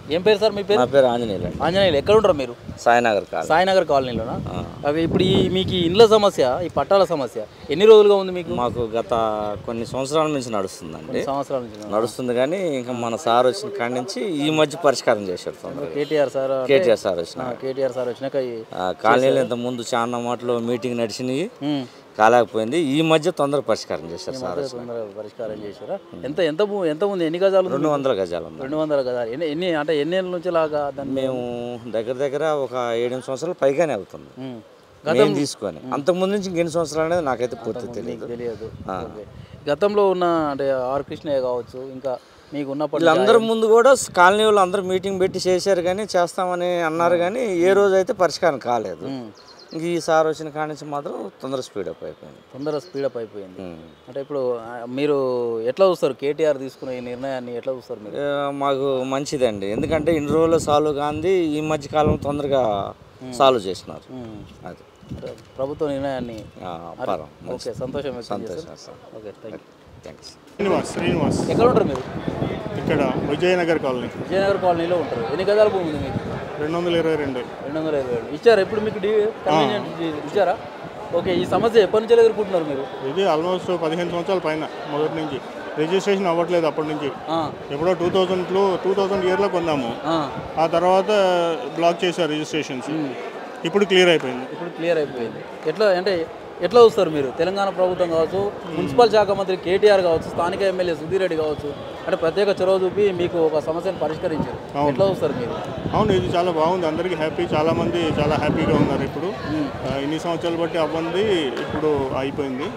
ఏం పేరు సార్ మీ పేరు నా పేరు ఆంజనేయులు అండి ఆంజనేయులు ఎక్కడ ఉంటారు మీరు సాయినగర్ కాదు సాయినగర్ కాలనీలోనా అవి ఇప్పుడు ఈ మీకు ఈ ఇండ్ల సమస్య ఈ పట్టాల సమస్య ఎన్ని రోజులుగా ఉంది మీకు మాకు గత కొన్ని సంవత్సరాల నుంచి నడుస్తుందండి సంవత్సరాల నుంచి నడుస్తుంది కానీ ఇంకా మన సార్ వచ్చిన కాడి నుంచి ఈ మధ్య పరిష్కారం చేశారు తొందరగా కేటీఆర్ సార్ అంటే- కేటీఆర్ సార్ వచ్చిన ఆ, కేటీఆర్ సార్ వచ్చినాక ఈ- ఆ, కాలనీలో ఇంత ముందు చాలా మాటలు మీటింగ్ నడిచినాయి ఉమ్. కాలేకపోయింది ఈ మధ్య తొందర పరిష్కారం చేశారు సార్ వచ్చిన తొందరగా పరిష్కారం చేశారా ఎంత ఎంత భూ- ఎంత ఉంది ఎన్ని గజాలు ఉంది రెండు వందల గజాలు ఉంది రెండు వందల గజాలు ఎన్ని ఎన్ని అంటే ఎన్ని ఏళ్ళ నుంచి లాగా దాన్ని మేము దగ్గర దగ్గర ఒక ఏడెనిమిది సంవత్సరాలు పైగానే అవుతుంది ఉమ్. మేము తీసుకొని అంతకుముందు నుంచి ఇంకెన్ని సంవత్సరాలు అనేది నాకైతే పూర్తి తెలియదు తెలియదు ఓకే. గతంలో ఉన్న అంటే ఆర్ కృష్ణయ్య కావచ్చు ఇంకా మీకు ఉన్నప్పటి వీళ్ళందరూ ముందు కూడా కాలనీ వాళ్ళు అందరూ మీటింగ్ పెట్టి చేశారు కానీ చేస్తామని అన్నారు కానీ ఏ రోజు అయితే పరిష్కారం కాలేదు ఇంక ఈ సార్ వచ్చిన కాడి నుంచి మాత్రం తొందర స్పీడప్ అయిపోయింది తొందర స్పీడప్ అయిపోయింది ఉమ్. అంటే ఇప్పుడు ఆ, మీరు ఎట్లా చూస్తారు కేటీఆర్ తీసుకున్న ఈ నిర్ణయాన్ని ఎట్లా చూస్తారు మీరు ఏ, మాకు మంచిదండి ఎందుకంటే ఇన్ని రోజులు సాల్వ్ కాంది ఈ మధ్య కాలం తొందరగా సాల్వ్ చేసినారు ఉమ్. అది అంటే ప్రభుత్వ నిర్ణయాన్ని ఆ, పరం ఓకే సంతోషం వ్యక్తం చేస్తారు సంతోషం okay thank you thanks Srinivas Srinivas ఎక్కడ ఉంటారు మీరు ఇక్కడ విజయనగర్ కాలనీ విజయనగర్ కాలనీలో ఉంటారు ఎన్ని గజాల భూమి ఉంది మీకు రెండు వందల ఇరవై రెండు రెండు వందల ఇరవై ఏడు ఇచ్చారా ఇప్పుడు మీకు డి కన్వీనియంట్ ఇ- ఇచ్చారా ఓకే ఈ సమస్య ఎప్పటి నుంచి ఎదుర్కొంటున్నారు మీరు ఇది ఆల్మోస్ట్ పదిహేను సంవత్సరాల పైన మొదటి నుంచి రిజిస్ట్రేషన్ అవ్వట్లేదు అప్పటి నుంచి ఆ, ఎప్పుడో టూ థౌజండ్లో టూ థౌజండ్ ఇయర్లో కొన్నాము ఆ, ఆ తర్వాత బ్లాక్ చేశారు రిజిస్ట్రేషన్స్ ఇప్పుడు క్లియర్ అయిపోయింది ఇప్పుడు క్లియర్ అయిపోయింది ఎట్లా అంటే ఎట్లా చూస్తారు మీరు తెలంగాణ ప్రభుత్వం కావచ్చు మున్సిపల్ శాఖ మంత్రి కేటీఆర్ కావచ్చు స్థానిక ఎమ్మెల్యే సుధీర్ రెడ్డి కావచ్చు అంటే ప్రత్యేక చొరవ చూపి మీకు ఒక సమస్యను పరిష్కరించారు ఎట్లా చూస్తారు మీరు అవును ఇది చాలా బాగుంది అందరికీ హ్యాపీ చాలా మంది చాలా హ్యాపీగా ఉన్నారు ఇప్పుడు ఆ, ఇన్ని సంవత్సరాలు బట్టి అవ్వంది ఇప్పుడు అయిపోయింది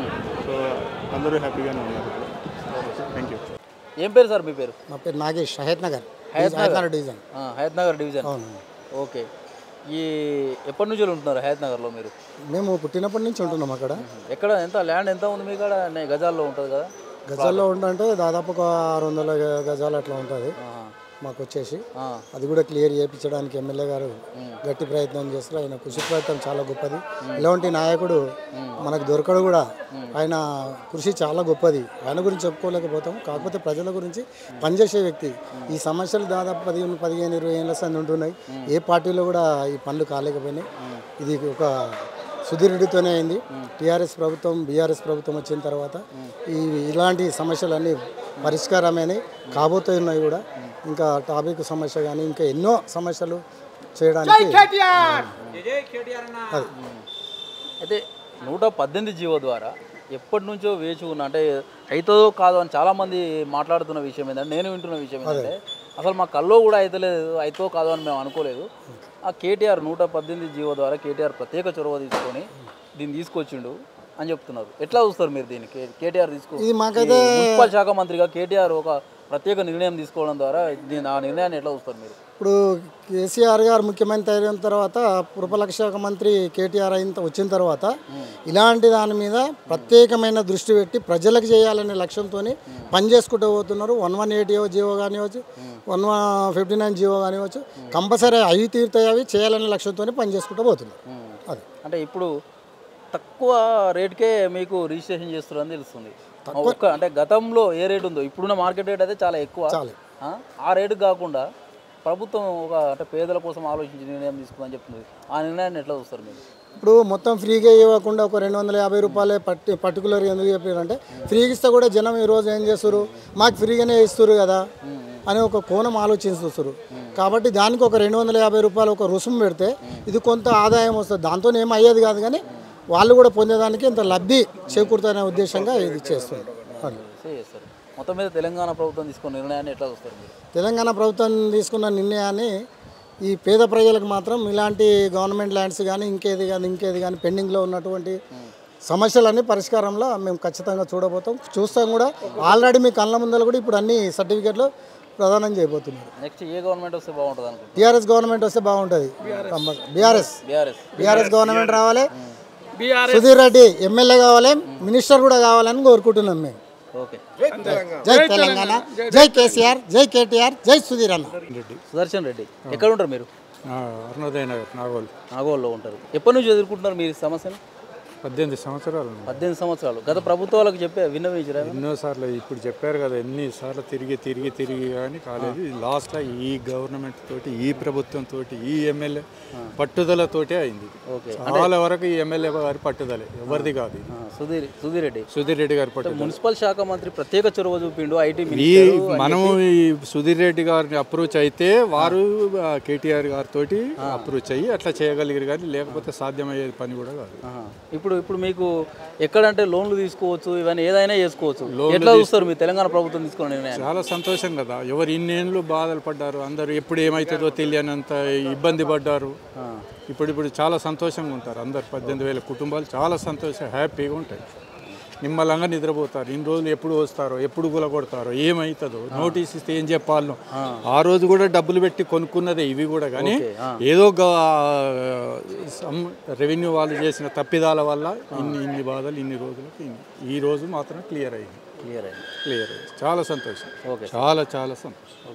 సో అందరూ హ్యాపీగానే ఉన్నారు థ్యాంక్ యూ ఏం పేరు సార్ మీ పేరు నా పేరు నాగేష్ హయత్ నగర్ హయత్ హయత్ నగర్ డివిజన్ ఆ, హయత్ నగర్ డివిజన్ అవును ఓకే ఈ ఎప్పటి నుంచి ఉంటున్నారు హయత్ నగర్లో మీరు మేము పుట్టినప్పటి నుంచి ఉంటున్నాం అక్కడ ఎక్కడ ఎంత ల్యాండ్ ఎంత ఉంది మీ కాడ నే- గజాల్లో ఉంటుంది కదా గజాల్లో ఉండంటే దాదాపు ఒక ఆరు వందల గ- గజాలు అట్లా ఉంటుంది ఆహా. మాకు వచ్చేసి ఆ. అది కూడా క్లియర్ చేయించడానికి ఎమ్మెల్యే గారు గట్టి ప్రయత్నం చేస్తారు ఆయన కృషి ప్రయత్నం చాలా గొప్పది ఇలాంటి నాయకుడు మనకు దొరకడు కూడా ఆయన కృషి చాలా గొప్పది ఆయన గురించి చెప్పుకోలేకపోతాం కాకపోతే ప్రజల గురించి పనిచేసే వ్యక్తి ఈ సమస్యలు దాదాపు పదిహేను పదిహేను ఇరవై ఏళ్ళ సంది ఉంటున్నాయి ఏ పార్టీలో కూడా ఈ పనులు కాలేకపోయినాయి ఇది ఒక సుధీరుడితోనే అయింది టీఆర్ఎస్ ప్రభుత్వం బీఆర్ఎస్ ప్రభుత్వం వచ్చిన తర్వాత ఈ ఇలాంటి సమస్యలన్నీ పరిష్కారమైనవి కాబోతున్నాయి కూడా ఇంకా టాపిక్ సమస్య కానీ ఇంకా ఎన్నో సమస్యలు చేయడానికి అది అయితే నూట పద్దెనిమిది జీవో ద్వారా ఎప్పటి నుంచో వేచి ఉన్న అంటే అవుతుందో కాదో అని చాలామంది మాట్లాడుతున్న విషయం ఏంటంటే నేను వింటున్న విషయం ఏంటంటే అసలు మా కల్లో కూడా అవుతలేదు అవుతో కాదో అని మేము అనుకోలేదు ఆ కేటీఆర్ నూట పద్దెనిమిది జీవో ద్వారా కేటీఆర్ ప్రత్యేక చొరవ తీసుకొని దీన్ని తీసుకొచ్చిండు అని చెప్తున్నారు ఎట్లా చూస్తారు మీరు దీన్ని కే- కేటీఆర్ తీసుకో ఇది మాకైతే ఈ మున్సిపల్ శాఖ మంత్రిగా కేటీఆర్ ఒక ప్రత్యేక నిర్ణయం తీసుకోవడం ద్వారా దీని ఆ నిర్ణయాన్ని ఎట్లా చూస్తారు మీరు ఇప్పుడు కేసీఆర్ గారు ముఖ్యమంత్రి అయిన తర్వాత పురపాలక శాఖ మంత్రి కేటీఆర్ అయిన వచ్చిన తర్వాత ఇలాంటి దాని మీద ప్రత్యేకమైన దృష్టి పెట్టి ప్రజలకు చేయాలనే లక్ష్యంతో పని చేసుకుంటూ పోతున్నారు వన్ వన్ ఎయిట్ జీవో కానివ్వచ్చు one one fifty nine GO కానివ్వచ్చు కంపల్సరీ అవి తీరుతాయి అవి చేయాలనే లక్ష్యంతో పని చేసుకుంటూ పోతున్నారు అది అంటే ఇప్పుడు తక్కువ రేట్కే మీకు రిజిస్ట్రేషన్ చేస్తున్నారని తెలుస్తుంది ఒక్క అంటే గతంలో ఏ రేట్ ఉందో ఇప్పుడున్న మార్కెట్ రేట్ అయితే చాలా ఎక్కువ చాలా. ఆ, ఆ రేటు కాకుండా ప్రభుత్వం ఒక అంటే పేదల కోసం ఆలోచించి నిర్ణయం తీసుకుందని చెప్తుంది ఆ నిర్ణయాన్ని ఎట్లా చూస్తారు మీరు ఇప్పుడు మొత్తం ఫ్రీగా ఇవ్వకుండా ఒక రెండు వందల యాభై రూపాయలే పట్టి పర్టికులర్ ఎందుకు చెప్పారంటే ఫ్రీగా ఇస్తే కూడా జనం ఈ రోజు ఏం చేస్తారు మాకు ఫ్రీగానే ఇస్తారు కదా అని ఒక కోణం ఆలోచిస్తారు కాబట్టి దానికి ఒక రెండు వందల యాభై రూపాయలు ఒక రుసుము పెడితే ఇది కొంత ఆదాయం వస్తుంది దాంతో ఏం అయ్యేది కాదు కానీ వాళ్ళు కూడా పొందేదానికి ఇంత లబ్ధి చేకూరుతానే ఉద్దేశంగా ఇది చేస్తుంది అది. సే చేస్తారు మొత్తం మీద తెలంగాణ ప్రభుత్వం తీసుకున్న నిర్ణయాన్ని ఎట్లా చూస్తారు మీరు తెలంగాణ ప్రభుత్వం తీసుకున్న నిర్ణయాన్ని ఈ పేద ప్రజలకు మాత్రం ఇలాంటి గవర్నమెంట్ ల్యాండ్స్ కానీ ఇంకేది కానీ ఇంకేది కానీ పెండింగ్లో ఉన్నటువంటి సమస్యలన్నీ పరిష్కారంలో మేము ఖచ్చితంగా చూడబోతాం చూస్తాం కూడా ఆల్రెడీ మీ కళ్ళ ముందర కూడా ఇప్పుడు అన్ని సర్టిఫికెట్లు ప్రదానం చేయబోతున్నారు నెక్స్ట్ ఏ గవర్నమెంట్ వస్తే బాగుంటుంది అనుకుంటున్నారు టీఆర్ఎస్ గవర్నమెంట్ వస్తే బాగుంటుంది బీఆర్ఎస్ బీఆర్ఎస్ బీఆర్ఎస్ గవర్నమెంట్ రావాలి సుధీర్ రెడ్డి ఎమ్మెల్యే కావాలి మినిస్టర్ కూడా కావాలని కోరుకుంటున్నాం మేము ఓకే జై తెలంగాణ జై కేసీఆర్ జై కేటీఆర్ జై సుధీర్ అన్న సుదర్శన్ రెడ్డి ఎక్కడ ఉంటారు మీరు అరుణోదయ నగర్ నాగోల్ నాగోల్లో ఉంటారు ఎప్పటి నుంచి ఎదుర్కొంటున్నారు మీరు ఈ సమస్యను పద్దెనిమిది సంవత్సరాలు ఉన్నాయి. పద్దెనిమిది సంవత్సరాలు గత ప్రభుత్వాలకు చెప్పే విన్నవించరా ఎన్నోసార్లు ఇప్పుడు చెప్పారు కదా ఎన్నిసార్లు తిరిగి తిరిగి తిరిగి కానీ కాలేదు లాస్ట్లో ఈ గవర్నమెంట్ తోటి ఈ ప్రభుత్వం తోటి ఈ ఎమ్మెల్యే పట్టుదలతోటే అయింది ఓకే. చాలా వరకు ఈ ఎమ్మెల్యే గారి పట్టుదలే ఎవరిది కాదు ఇది. ఆ, సుధీర్ సుధీర్ రెడ్డి సుధీర్ రెడ్డి గారి పట్టుదల మున్సిపల్ శాఖ మంత్రి ప్రత్యేక చొరవ చూపిండు ఐటీ ఈ మినిస్టర్ మనము ఈ సుధీర్ రెడ్డి గారిని అప్రోచ్ అయితే వారు ఆ, కేటీఆర్ గారితో అప్రోచ్ అయ్యి అట్లా చేయగలిగారు కానీ లేకపోతే సాధ్యమయ్యే పని కూడా కాదు ఆహా. ఇప్పుడు ఇప్పుడు మీకు ఎక్కడంటే లోన్లు తీసుకోవచ్చు ఇవన్నీ ఏదైనా చేసుకోవచ్చు ఎట్లా చూస్తారు మీ తెలంగాణ ప్రభుత్వం తీసుకున్న నిర్ణయాన్ని చాలా సంతోషం కదా ఎవరు ఇన్నేళ్ళు బాధలు పడ్డారు అందరూ ఎప్పుడు ఏమవుతుందో తెలియనంత ఇబ్బంది పడ్డారు ఇప్పుడు ఇప్పుడు చాలా సంతోషంగా ఉంటారు అందరు పద్దెనిమిది వేల కుటుంబాలు చాలా సంతోషం హ్యాపీగా ఉంటాయి నిమ్మలంగా నిద్రపోతారు ఇన్ని రోజులు ఎప్పుడు వస్తారో ఎప్పుడు గులగొడతారో ఏమవుతుందో నోటీస్ ఇస్తే ఏం చెప్పాలను ఆ రోజు కూడా డబ్బులు పెట్టి కొనుక్కున్నదే ఇవి కూడా కానీ ఏదో రెవెన్యూ వాళ్ళు చేసిన తప్పిదాల వల్ల ఇన్ని ఇన్ని బాధలు ఇన్ని రోజులకు ఇన్ని. ఈ రోజు మాత్రం క్లియర్ అయింది క్లియర్ అయింది క్లియర్ అయింది చాలా సంతోషం ఓకే. చాలా చాలా సంతోషం